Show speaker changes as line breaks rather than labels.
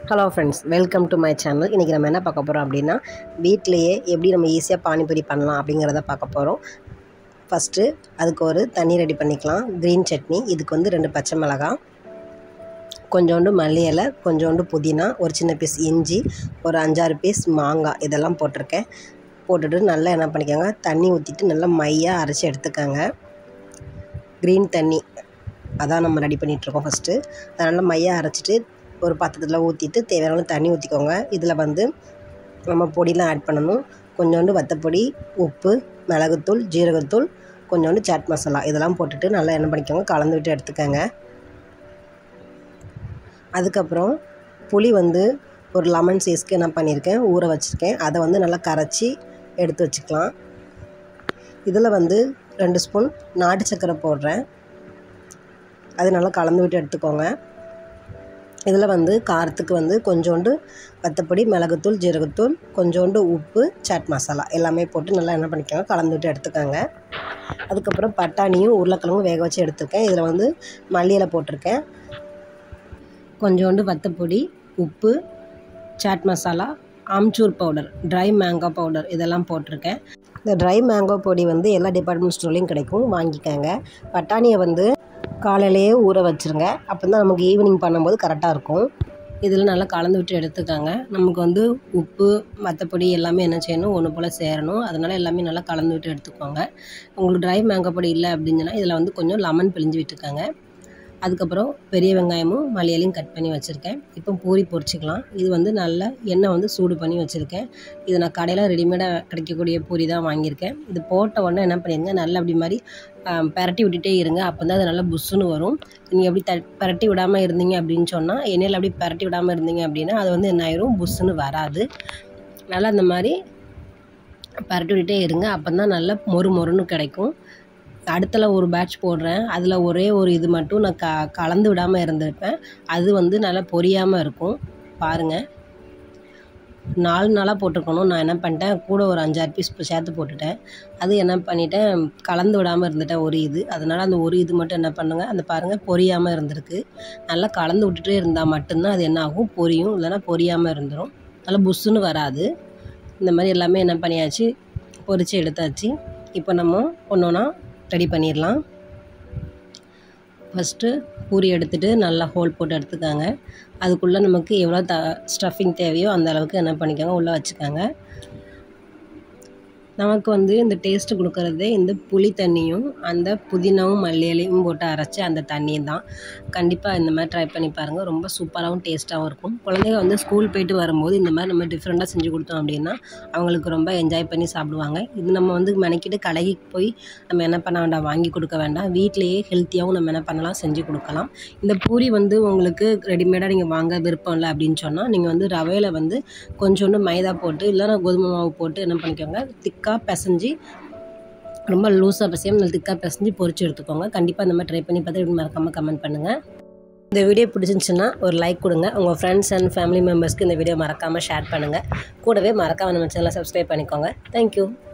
hello friends welcome to my channel இன்றைக்கி நம்ம என்ன பார்க்க போகிறோம் அப்படின்னா வீட்டிலையே எப்படி நம்ம ஈஸியாக பானிபூரி பண்ணலாம் அப்படிங்கிறத பார்க்க போகிறோம் ஃபஸ்ட்டு அதுக்கு ஒரு தண்ணி ரெடி பண்ணிக்கலாம் க்ரீன் சட்னி இதுக்கு வந்து ரெண்டு பச்சை மிளகாய் கொஞ்சோண்டு மல்லி இலை கொஞ்சோண்டு புதினா ஒரு சின்ன பீஸ் இஞ்சி ஒரு அஞ்சாறு பீஸ் மாங்காய் இதெல்லாம் போட்டிருக்கேன் போட்டுட்டு நல்லா என்ன பண்ணிக்கோங்க தண்ணி ஊற்றிட்டு நல்லா மையாக அரைச்சி எடுத்துக்கோங்க க்ரீன் தண்ணி அதான் நம்ம ரெடி பண்ணிகிட்ருக்கோம் ஃபஸ்ட்டு அதனால் மையாக அரைச்சிட்டு ஒரு பாத்திரத்தில் ஊற்றிட்டு தேவையான அளவு தண்ணி ஊற்றிக்கோங்க இதில் வந்து நம்ம பொடிலாம் ஆட் பண்ணணும் கொஞ்சோண்டு வத்தப்பொடி உப்பு மிளகுத்தூள் ஜீரகத்தூள் கொஞ்சோண்டு சாட் மசாலா இதெல்லாம் போட்டுட்டு நல்லா என்ன பண்ணிக்கோங்க கலந்து விட்டு எடுத்துக்கோங்க அதுக்கப்புறம் புளி வந்து ஒரு லெமன் சைஸ்க்கு என்ன பண்ணியிருக்கேன் ஊற வச்சுருக்கேன் அதை வந்து நல்லா கரைச்சி எடுத்து வச்சுக்கலாம் இதில் வந்து ரெண்டு ஸ்பூன் நாட்டு சர்க்கரை போடுறேன் அது நல்லா கலந்து விட்டு எடுத்துக்கோங்க இதில் வந்து காரத்துக்கு வந்து கொஞ்சோண்டு வத்தப்பொடி மிளகுத்தூள் ஜீரகத்தூள் கொஞ்சோண்டு உப்பு சாட் மசாலா எல்லாமே போட்டு நல்லா என்ன பண்ணிக்கோங்க கலந்து விட்டு எடுத்துக்கோங்க அதுக்கப்புறம் பட்டாணியும் உருளைக்கிழங்கும் வேக வச்சு எடுத்துருக்கேன் இதில் வந்து மல்லியில் போட்டிருக்கேன் கொஞ்சோண்டு வத்தப்பொடி உப்பு chaat masala amchur powder dry mango powder இதெல்லாம் போட்டிருக்கேன் இந்த ட்ரை மேங்கோ பொடி வந்து எல்லா டிபார்ட்மெண்ட் ஸ்டோர்லேயும் கிடைக்கும் வாங்கிக்கோங்க பட்டாணியை வந்து காலையிலேயே ஊற வச்சுருங்க அப்போ தான் நமக்கு ஈவினிங் பண்ணும்போது கரெக்டாக இருக்கும் இதில் நல்லா கலந்து விட்டு எடுத்துக்கோங்க நமக்கு வந்து உப்பு மற்றப்பொடி எல்லாமே என்ன செய்யணும் ஒன்று போல் சேரணும் அதனால் எல்லாமே நல்லா கலந்து விட்டு எடுத்துக்கோங்க உங்களுக்கு ட்ரை மேங்கோ பொடி இல்லை அப்படின்னா இதில் வந்து கொஞ்சம் லெமன் பிழிஞ்சு விட்டுக்கோங்க அதுக்கப்புறம் பெரிய வெங்காயமும் மலையாலையும் கட் பண்ணி வச்சுருக்கேன் இப்போ பூரி பொரிச்சிக்கலாம் இது வந்து நல்ல எண்ணெய் வந்து சூடு பண்ணி வச்சுருக்கேன் இது நான் கடையில் ரெடிமேடாக கிடைக்கக்கூடிய பூரி தான் வாங்கியிருக்கேன் இது போட்ட உடனே என்ன பண்ணிடுங்க நல்லா அப்படி மாதிரி பரட்டி விட்டுட்டே இருங்க அப்போ தான் அது நல்லா புஷ்ஷுன்னு வரும் நீங்கள் எப்படி த பரட்டி விடாமல் இருந்தீங்க அப்படின்னு சொன்னால் எண்ணெயில் அப்படி பரட்டி விடாமல் இருந்தீங்க அப்படின்னா அது வந்து என்ன ஆயிரும் புஷ்ஷுன்னு வராது நல்லா அந்த மாதிரி பரட்டி விட்டுட்டே இருங்க அப்போ தான் நல்லா மொறு மொறுன்னு கிடைக்கும் அடுத்தல ஒரு பேட்ச் போடுறேன் அதில் ஒரே ஒரு இது மட்டும் நான் க கலந்து விடாமல் இருந்திருப்பேன் அது வந்து நல்லா பொரியாமல் இருக்கும் பாருங்கள் நாலு நாளாக போட்டிருக்கணும் நான் என்ன பண்ணிட்டேன் கூட ஒரு அஞ்சாறு பீஸ் சேர்த்து போட்டுட்டேன் அது என்ன பண்ணிட்டேன் கலந்து விடாமல் இருந்துட்டேன் ஒரு இது அதனால் அந்த ஒரு இது மட்டும் என்ன பண்ணுங்கள் அந்த பாருங்கள் பொரியாமல் இருந்திருக்கு நல்லா கலந்து விட்டுட்டே இருந்தால் மட்டும்தான் அது என்ன ஆகும் பொரியும் இல்லைன்னா பொரியாமல் இருந்துடும் நல்லா புஷ்ஷுன்னு வராது இந்த மாதிரி எல்லாமே என்ன பண்ணியாச்சு பொரித்து எடுத்தாச்சு இப்போ நம்ம ஒன்று ஒன்றா ரெடி பண்ணிடலாம் ஃபஸ்ட்டு பூரி எடுத்துகிட்டு நல்லா ஹோல் போட்டு எடுத்துக்காங்க அதுக்குள்ளே நமக்கு எவ்வளோ த ஸ்டஃபிங் தேவையோ அந்த அளவுக்கு என்ன பண்ணிக்கோங்க உள்ளே வச்சுக்கோங்க நமக்கு வந்து இந்த டேஸ்ட்டு கொடுக்குறதே இந்த புளி தண்ணியும் அந்த புதினாவும் மல்லியிலையும் போட்டு அரைச்சி அந்த தண்ணியும் தான் கண்டிப்பாக இந்த மாதிரி ட்ரை பண்ணி பாருங்கள் ரொம்ப சூப்பராகவும் டேஸ்ட்டாகவும் இருக்கும் குழந்தைங்க வந்து ஸ்கூல் போயிட்டு வரும்போது இந்த மாதிரி நம்ம டிஃப்ரெண்ட்டாக செஞ்சு கொடுத்தோம் அப்படின்னா அவங்களுக்கு ரொம்ப என்ஜாய் பண்ணி சாப்பிடுவாங்க இது நம்ம வந்து மெனக்கிட்டு கடைக்கு போய் நம்ம என்ன பண்ண வேண்டாம் வாங்கி கொடுக்க வேண்டாம் வீட்டிலையே ஹெல்த்தியாகவும் நம்ம என்ன பண்ணலாம் செஞ்சு கொடுக்கலாம் இந்த பூரி வந்து உங்களுக்கு ரெடிமேடாக நீங்கள் வாங்க விருப்பம் இல்லை அப்படின்னு சொன்னால் நீங்கள் வந்து ரவையில் வந்து கொஞ்சோண்டு மைதா போட்டு இல்லைன்னா கோதுமை மாவு போட்டு என்ன பண்ணிக்கோங்க திக்காக பிசைஞ்சு ரொம்ப லூஸாக பிசையாமல் நல்ல திக்காக பிசைஞ்சு பொரிச்சு எடுத்துக்கோங்க கண்டிப்பாக இந்த மாதிரி ட்ரை பண்ணி பார்த்து இப்படி மறக்காமல் கமெண்ட் பண்ணுங்கள் இந்த வீடியோ பிடிச்சிருந்துச்சுன்னா ஒரு லைக் கொடுங்க உங்கள் ஃப்ரெண்ட்ஸ் அண்ட் ஃபேமிலி மெம்பர்ஸ்க்கு இந்த வீடியோ மறக்காமல் ஷேர் பண்ணுங்கள் கூடவே மறக்காமல் நம்ம சேனலை சப்ஸ்கிரைப் பண்ணிக்கோங்க தேங்க்யூ